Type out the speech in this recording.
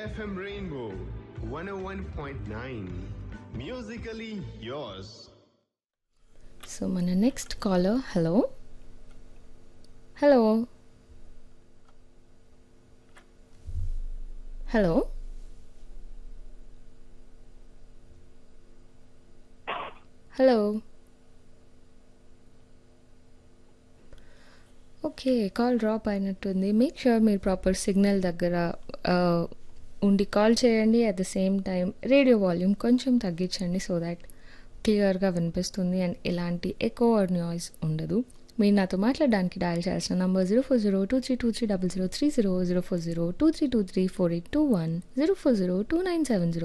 FM Rainbow 101.9. Musically yours. So మన next caller hello hello hello hello okay call drop అయినట్టుంది make sure మీరు proper signal దగ్గర ఆ, ఉండి కాల్ చేయండి at the same time radio volume కొంచెం తగ్గించండి సో దాట్ క్లియర్గా వినిపిస్తుంది అండ్ ఎలాంటి ఎక్కువ నాయిస్ ఉండదు మీరు నాతో మాట్లాడడానికి డయల్ చేయాల్సిన number zero four zero two three two three double zero three zero zero four zero two three two three four eight two one zero four zero two nine seven zero